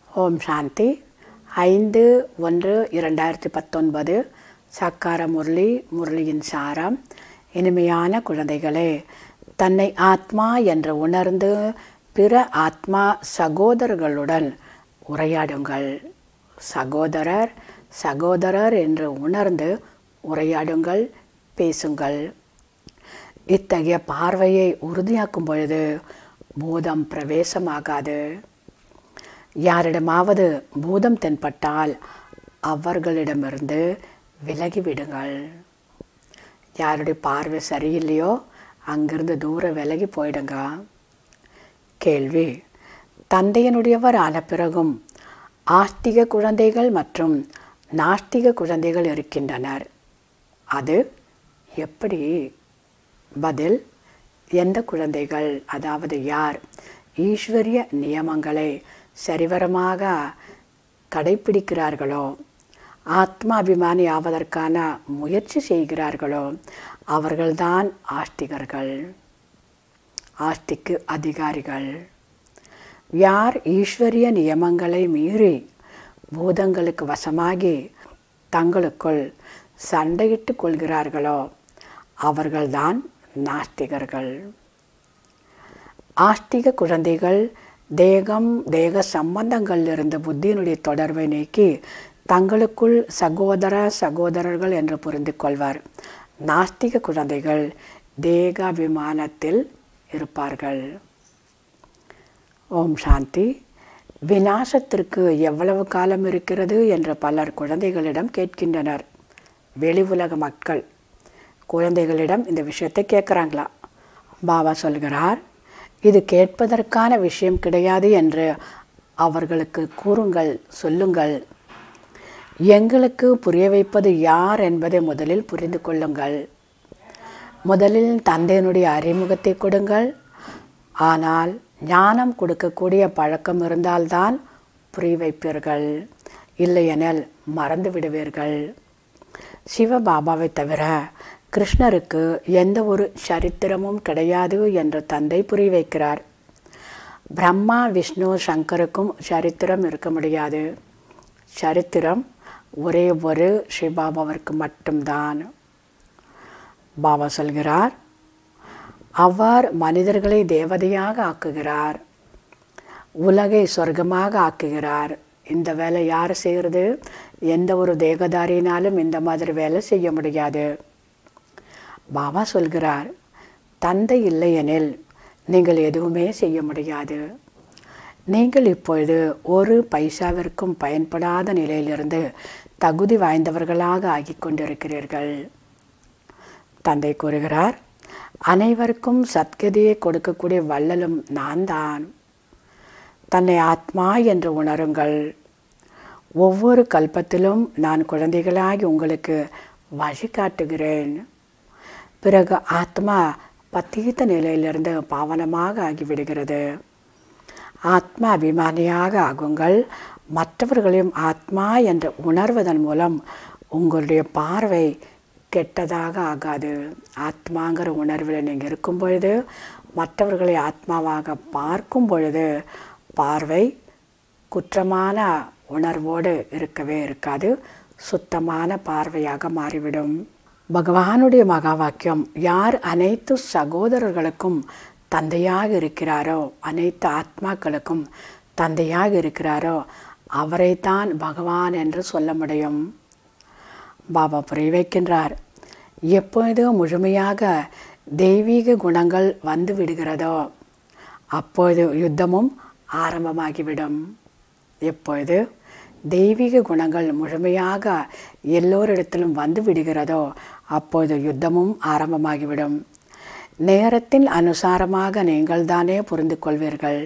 ஓம் சாந்தி ஐந்து ஒன்று இரண்டாயிரத்தி பத்தொன்பது சக்கார முரளி முரளியின் சாரம் இனிமையான குழந்தைகளே தன்னை ஆத்மா என்று உணர்ந்து பிற ஆத்மா சகோதரர்களுடன் உரையாடுங்கள் சகோதரர் சகோதரர் என்று உணர்ந்து உரையாடுங்கள் பேசுங்கள் இத்தகைய பார்வையை உறுதியாக்கும் பொழுது பூதம் பிரவேசமாகாது யாரிடமாவது பூதம் தென்பட்டால் அவர்களிடமிருந்து விலகிவிடுங்கள் யாருடைய பார்வை சரியில்லையோ அங்கிருந்து தூரம் விலகி போயிடுங்க கேள்வி தந்தையனுடையவர் ஆன பிறகும் ஆஸ்திக குழந்தைகள் மற்றும் நாஸ்திக குழந்தைகள் இருக்கின்றனர் அது எப்படி பதில் எந்த குழந்தைகள் அதாவது யார் ஈஸ்வரிய நியமங்களை சரிவரமாக கடைபிடிக்கிறார்களோ ஆத்மாபிமானி ஆவதற்கான முயற்சி செய்கிறார்களோ அவர்கள்தான் ஆஸ்திகர்கள் ஆஸ்திக்கு அதிகாரிகள் யார் ஈஸ்வரிய நியமங்களை மீறி பூதங்களுக்கு வசமாகி தங்களுக்குள் சண்டையிட்டு கொள்கிறார்களோ அவர்கள்தான் நாஸ்திகர்கள் ஆஸ்திக குழந்தைகள் தேகம் தேக சம்பந்தங்களிலிருந்து புத்தியினுடைய தொடர்பை நீக்கி தங்களுக்குள் சகோதர சகோதரர்கள் என்று புரிந்து கொள்வார் நாஸ்திக குழந்தைகள் தேகாபிமானத்தில் இருப்பார்கள் ஓம் சாந்தி விநாசத்திற்கு எவ்வளவு காலம் இருக்கிறது என்று பலர் குழந்தைகளிடம் கேட்கின்றனர் வெளி உலக மக்கள் குழந்தைகளிடம் இந்த விஷயத்தை கேட்குறாங்களா பாபா சொல்கிறார் இது கேட்பதற்கான விஷயம் கிடையாது என்று அவர்களுக்கு கூறுங்கள் சொல்லுங்கள் எங்களுக்கு புரிய வைப்பது யார் என்பதை முதலில் புரிந்து கொள்ளுங்கள் முதலில் தந்தையினுடைய அறிமுகத்தை கொடுங்கள் ஆனால் ஞானம் கொடுக்கக்கூடிய பழக்கம் இருந்தால்தான் புரிய வைப்பீர்கள் இல்லையெனில் மறந்து விடுவீர்கள் சிவபாபாவை தவிர கிருஷ்ணருக்கு எந்த ஒரு சரித்திரமும் கிடையாது என்று தந்தை புரிய வைக்கிறார் பிரம்மா விஷ்ணு சங்கருக்கும் சரித்திரம் இருக்க முடியாது சரித்திரம் ஒரே ஒரு சிவபாபாவிற்கு மட்டும்தான் பாபா சொல்கிறார் அவர் மனிதர்களை தேவதையாக ஆக்குகிறார் உலகை சொர்க்கமாக ஆக்குகிறார் இந்த வேலை யார் செய்கிறது எந்த ஒரு தேகதாரினாலும் இந்த மாதிரி வேலை செய்ய முடியாது பாபா சொல்கிறார் தந்தை இல்லையெனில் நீங்கள் எதுவுமே செய்ய முடியாது நீங்கள் இப்பொழுது ஒரு பைசாவிற்கும் பயன்படாத நிலையிலிருந்து தகுதி வாய்ந்தவர்களாக ஆகி கொண்டிருக்கிறீர்கள் தந்தை கூறுகிறார் அனைவருக்கும் சத்கதியை கொடுக்கக்கூடிய வள்ளலும் நான் தான் தன்னை ஆத்மா என்று உணருங்கள் ஒவ்வொரு கல்பத்திலும் நான் குழந்தைகளாகி உங்களுக்கு வழிகாட்டுகிறேன் பிறகு ஆத்மா பத்தீத்த நிலையிலிருந்து பாவனமாக ஆகிவிடுகிறது ஆத்மா அபிமானியாக ஆகுங்கள் மற்றவர்களையும் ஆத்மா என்று உணர்வதன் மூலம் உங்களுடைய பார்வை கெட்டதாக ஆகாது ஆத்மாங்கிற உணர்வில் நீங்கள் இருக்கும் பொழுது மற்றவர்களை ஆத்மாவாக பார்க்கும் பொழுது பார்வை குற்றமான உணர்வோடு இருக்கவே இருக்காது சுத்தமான பார்வையாக மாறிவிடும் பகவானுடைய மகா வாக்கியம் யார் அனைத்து சகோதரர்களுக்கும் தந்தையாக இருக்கிறாரோ அனைத்து ஆத்மாக்களுக்கும் தந்தையாக இருக்கிறாரோ அவரைத்தான் பகவான் என்று சொல்ல முடியும் பாபா புரிய வைக்கின்றார் எப்பொழுது முழுமையாக தெய்வீக குணங்கள் வந்து விடுகிறதோ அப்பொழுது யுத்தமும் ஆரம்பமாகிவிடும் எப்பொழுது தெய்வீக குணங்கள் முழுமையாக எல்லோரிடத்திலும் வந்து விடுகிறதோ அப்பொழுது யுத்தமும் ஆரம்பமாகிவிடும் நேரத்தின் அனுசாரமாக நீங்கள் தானே புரிந்து கொள்வீர்கள்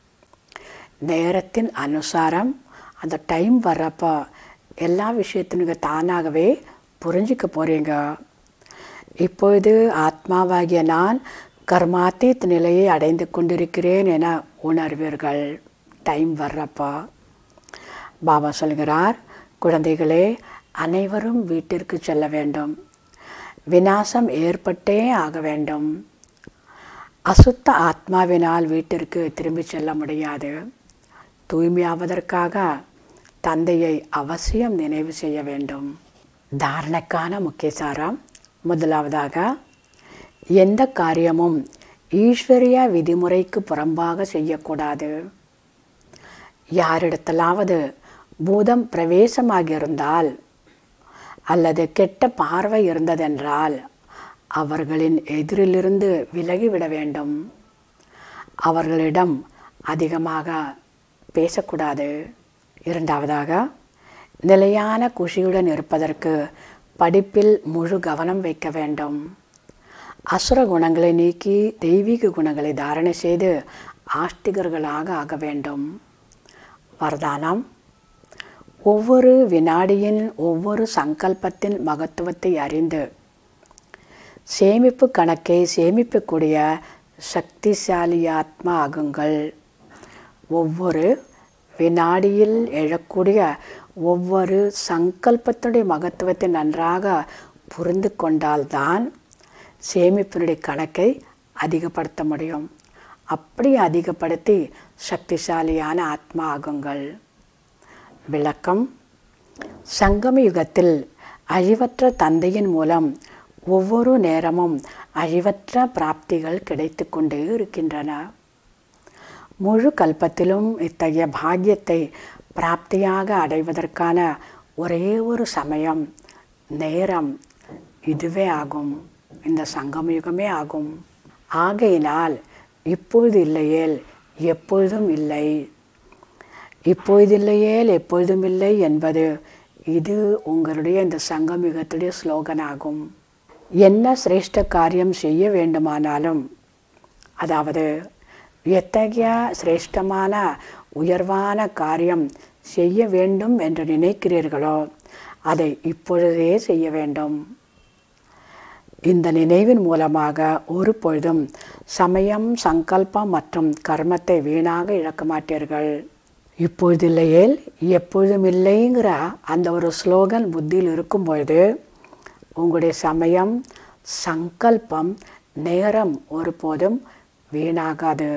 நேரத்தின் அனுசாரம் அந்த டைம் வர்றப்போ எல்லா விஷயத்தையும் நீங்கள் தானாகவே புரிஞ்சிக்க போகிறீங்க இப்பொழுது ஆத்மாவாகிய நான் கர்மாத்தீத் நிலையை அடைந்து கொண்டிருக்கிறேன் என உணர்வீர்கள் டைம் வர்றப்போ பாபா சொல்கிறார் குழந்தைகளே அனைவரும் வீட்டிற்கு செல்ல வேண்டும் விநாசம் ஏற்பட்டே ஆக வேண்டும் அசுத்த ஆத்மாவினால் வீட்டிற்கு திரும்பி செல்ல முடியாது தூய்மையாவதற்காக தந்தையை அவசியம் நினைவு செய்ய வேண்டும் தாரணைக்கான முக்கிய சாரம் முதலாவதாக எந்த காரியமும் ஈஸ்வரிய விதிமுறைக்கு புறம்பாக செய்யக்கூடாது யாரிடத்திலாவது பூதம் பிரவேசமாகியிருந்தால் அல்லது கெட்ட பார்வை இருந்ததென்றால் அவர்களின் எதிரிலிருந்து விலகிவிட வேண்டும் அவர்களிடம் அதிகமாக பேசக்கூடாது இரண்டாவதாக நிலையான குஷியுடன் இருப்பதற்கு படிப்பில் முழு கவனம் வைக்க வேண்டும் அசுர குணங்களை நீக்கி தெய்வீக குணங்களை தாரணை செய்து ஆஸ்திகர்களாக ஆக வேண்டும் வரதானம் ஒவ்வொரு வினாடியின் ஒவ்வொரு சங்கல்பத்தின் மகத்துவத்தை அறிந்து சேமிப்பு கணக்கை சேமிக்கக்கூடிய சக்திசாலி ஆத்மா ஆகுங்கள் ஒவ்வொரு வினாடியில் எழக்கூடிய ஒவ்வொரு சங்கல்பத்துடைய மகத்துவத்தை நன்றாக புரிந்து கொண்டால்தான் சேமிப்பினுடைய கணக்கை அதிகப்படுத்த முடியும் அப்படி அதிகப்படுத்தி சக்திசாலியான ஆத்மா ஆகுங்கள் விளக்கம் சங்கம யுகத்தில் அழிவற்ற தந்தையின் மூலம் ஒவ்வொரு நேரமும் அழிவற்ற பிராப்திகள் கிடைத்து கொண்டே இருக்கின்றன முழு கல்பத்திலும் இத்தகைய பாக்கியத்தை பிராப்தியாக அடைவதற்கான ஒரே ஒரு சமயம் நேரம் இதுவே ஆகும் இந்த சங்கமயுகமே ஆகும் ஆகையினால் இப்பொழுது இல்லையேல் எப்பொழுதும் இல்லை இப்பொழுது இல்லையேல் எப்பொழுதும் இல்லை என்பது இது உங்களுடைய இந்த சங்கமிகத்துடைய ஸ்லோகன் ஆகும் என்ன சிரேஷ்ட காரியம் செய்ய வேண்டுமானாலும் அதாவது எத்தகைய சிரேஷ்டமான உயர்வான காரியம் செய்ய வேண்டும் என்று நினைக்கிறீர்களோ அதை இப்பொழுதே செய்ய வேண்டும் இந்த நினைவின் மூலமாக ஒரு பொழுதும் சமயம் சங்கல்பம் மற்றும் கர்மத்தை வீணாக இழக்க மாட்டீர்கள் இப்பொழுது இல்லையேல் எப்பொழுதும் இல்லைங்கிற அந்த ஒரு ஸ்லோகன் புத்தியில் இருக்கும் பொழுது உங்களுடைய சமயம் சங்கல்பம் நேரம் ஒருபோதும் வீணாகாது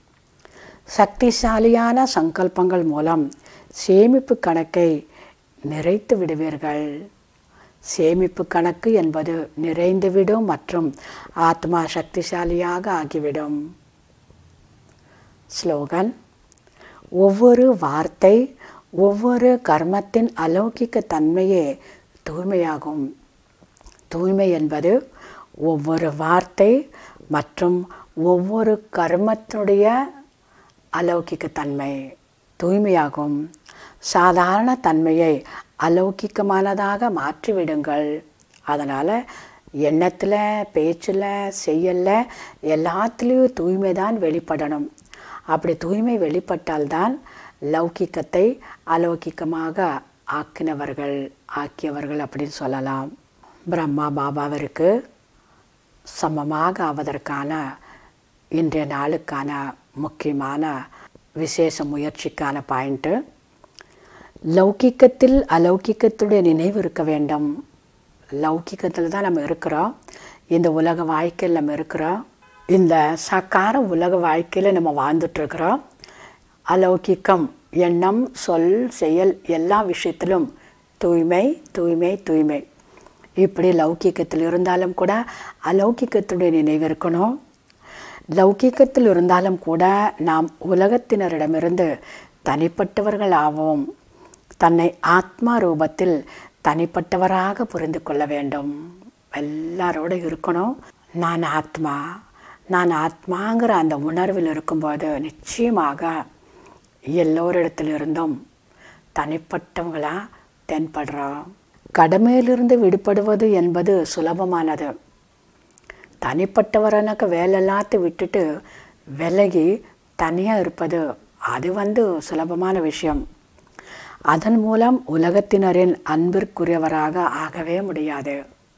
சக்திசாலியான சங்கல்பங்கள் மூலம் சேமிப்பு கணக்கை நிறைத்து விடுவீர்கள் சேமிப்பு கணக்கு என்பது நிறைந்துவிடும் மற்றும் ஆத்மா சக்திசாலியாக ஆகிவிடும் ஸ்லோகன் ஒவ்வொரு வார்த்தை ஒவ்வொரு கர்மத்தின் அலௌகிக்க தன்மையே தூய்மையாகும் தூய்மை என்பது ஒவ்வொரு வார்த்தை மற்றும் ஒவ்வொரு கர்மத்தினுடைய அலௌகிக்க தன்மை தூய்மையாகும் சாதாரண தன்மையை அலௌகிக்கமானதாக மாற்றிவிடுங்கள் அதனால் எண்ணத்தில் பேச்சில் செய்யல எல்லாத்துலேயும் தூய்மை தான் வெளிப்படணும் அப்படி தூய்மை வெளிப்பட்டால்தான் லௌகிக்கத்தை அலௌகிக்கமாக ஆக்கினவர்கள் ஆக்கியவர்கள் அப்படின்னு சொல்லலாம் பிரம்மா பாபாவிற்கு சமமாக ஆவதற்கான இன்றைய நாளுக்கான முக்கியமான விசேஷ முயற்சிக்கான பாயிண்ட்டு லௌகிக்கத்தில் அலௌகிக்கத்துடைய நினைவு இருக்க வேண்டும் லௌகிக்கத்தில் தான் நம்ம இருக்கிறோம் இந்த உலக வாழ்க்கையில் நம்ம இருக்கிறோம் இந்த சக்கார உலக வாழ்க்கையில் நம்ம வாழ்ந்துட்டுருக்குறோம் அலௌகிக்கம் எண்ணம் சொல் செயல் எல்லா விஷயத்திலும் தூய்மை தூய்மை தூய்மை இப்படி லௌகிக்கத்தில் இருந்தாலும் கூட அலௌகிக்கத்துடைய நினைவு இருக்கணும் லௌகிக்கத்தில் இருந்தாலும் கூட நாம் உலகத்தினரிடமிருந்து தனிப்பட்டவர்கள் ஆவோம் தன்னை ஆத்மா ரூபத்தில் தனிப்பட்டவராக புரிந்து கொள்ள வேண்டும் எல்லாரோட இருக்கணும் நான் ஆத்மா நான் ஆத்மாங்கிற அந்த உணர்வில் இருக்கும்போது நிச்சயமாக எல்லோரிடத்திலிருந்தும் தனிப்பட்டவங்களாக தென்படுறோம் கடமையிலிருந்து விடுபடுவது என்பது சுலபமானது தனிப்பட்டவரனுக்கு வேலை எல்லாத்தையும் விட்டுட்டு விலகி தனியாக இருப்பது அது வந்து சுலபமான விஷயம் அதன் மூலம் உலகத்தினரின் அன்பிற்குரியவராக ஆகவே முடியாது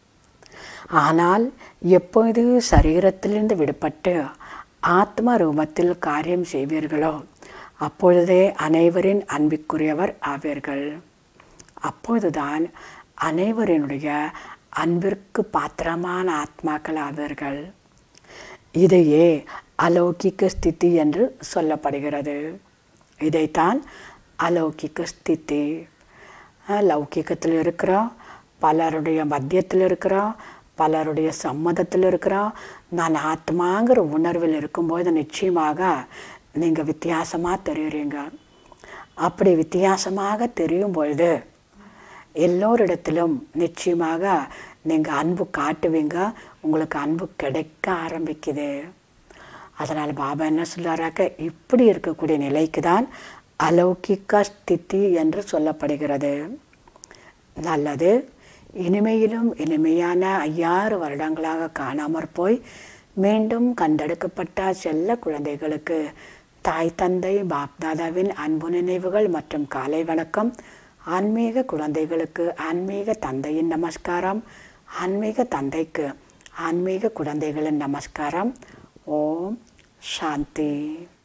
ஆனால் எப்பொழுது சரீரத்திலிருந்து விடுபட்டு ஆத்ம ரூபத்தில் காரியம் செய்வீர்களோ அப்பொழுதே அனைவரின் அன்பிற்குரியவர் ஆவீர்கள் அப்பொழுதுதான் அனைவரினுடைய அன்பிற்கு பாத்திரமான ஆத்மாக்கள் ஆவீர்கள் இதையே அலௌகிக்க ஸ்திதி என்று சொல்லப்படுகிறது இதைத்தான் அலௌகிக ஸ்திதி அஹ் லௌகிகத்தில் இருக்கிறோம் பலருடைய மத்தியத்தில் இருக்கிறோம் பலருடைய சம்மதத்தில் இருக்கிறோம் நான் ஆத்மாங்கிற உணர்வில் இருக்கும்போது நிச்சயமாக நீங்கள் வித்தியாசமாக தெரியுறீங்க அப்படி வித்தியாசமாக தெரியும் பொழுது எல்லோரிடத்திலும் நிச்சயமாக நீங்கள் அன்பு காட்டுவீங்க உங்களுக்கு அன்பு கிடைக்க ஆரம்பிக்குது அதனால் பாபா என்ன சொல்றாராக்க இப்படி இருக்கக்கூடிய நிலைக்கு தான் அலௌகிக ஸ்திதி என்று சொல்லப்படுகிறது நல்லது இனிமையிலும் இனிமையான ஐயாறு வருடங்களாக காணாமற் போய் மீண்டும் கண்டெடுக்கப்பட்ட செல்ல குழந்தைகளுக்கு தாய் தந்தை பாப்தாதாவின் அன்பு நினைவுகள் மற்றும் காலை வணக்கம் ஆன்மீக குழந்தைகளுக்கு ஆன்மீக தந்தையின் நமஸ்காரம் ஆன்மீக தந்தைக்கு ஆன்மீக குழந்தைகளின் நமஸ்காரம் ஓம் சாந்தி